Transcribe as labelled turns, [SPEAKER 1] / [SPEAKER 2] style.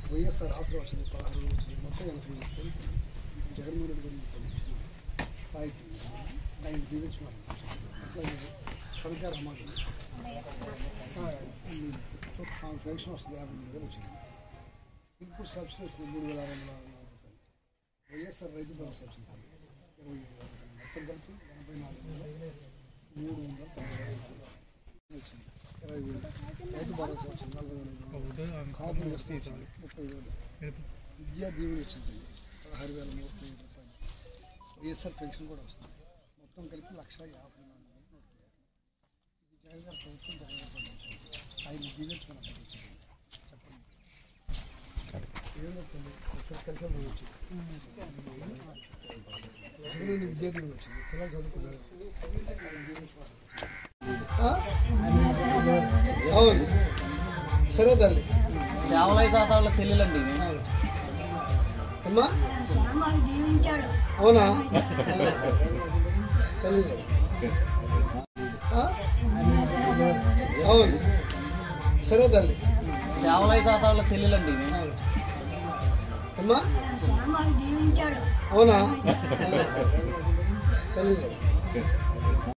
[SPEAKER 1] వైఎస్ఆర్ ఆసరా వచ్చింది పదహారు వేలు వచ్చింది మొత్తం ఎనభై వేలు కోట్లు. జగన్మోహన్ రెడ్డి గారిని పంపించిన రాయితీ దాన్ని దీవించమని అట్లాగే సరిగ్గా రమాలి పెన్షన్ వస్తుంది యాభై మూడు వేలు వచ్చింది ఇన్పుట్ సబ్సిడీ వచ్చింది మూడు వేల ఆరు వందల అరవై నాలుగు రూపాయలు వైఎస్ఆర్ రైతు భరోసా వచ్చింది ఇరవై ఏడు వేల రూపాయలు మొత్తం కలిపి ఎనభై నాలుగు వేల మూడు వందల తొంభై ఐదు రూపాయలు వచ్చింది ఇరవై వేలు రైతు భరోసా వచ్చింది నలభై వేల ఐదు వందలు కాపు వస్తూ వచ్చింది ముప్పై వేలు విద్యా దీవెన వచ్చింది పదహారు వేల ముప్పై ఐదు రూపాయలు వైఎస్ఆర్ పెన్షన్ కూడా వస్తుంది మొత్తం కలిపి లక్ష యాభై నాలుగు వేల నూట యాభై ఇది జగన్ గారి ప్రభుత్వం జగన్ గారి ప్రభుత్వం ఆయన దీవించుకున్న ప్రభుత్వం చెప్పండి ఏం చెప్తుంది ఒకసారి కలిసి వెళ్దాం వచ్చింది జగన్ విద్యా దీవెన వచ్చింది పిల్లలు చదువుకున్నారు ఆయన దీవించుకున్నారు. ఆ? అవును సరే తల్లి
[SPEAKER 2] శ్యామలయ్య తాత వాళ్ళ చెల్లెలండి ఈమె.
[SPEAKER 1] అమ్మా
[SPEAKER 3] మాకు జీవించాడు
[SPEAKER 1] అవునా తల్లి ఆ? అవును సరే తల్లి
[SPEAKER 2] శ్యామలయ్య తాత వాళ్ళ చెల్లెలండి ఈమె.
[SPEAKER 1] అమ్మా
[SPEAKER 3] మాకు జీవించాడు
[SPEAKER 1] అవునా తల్లి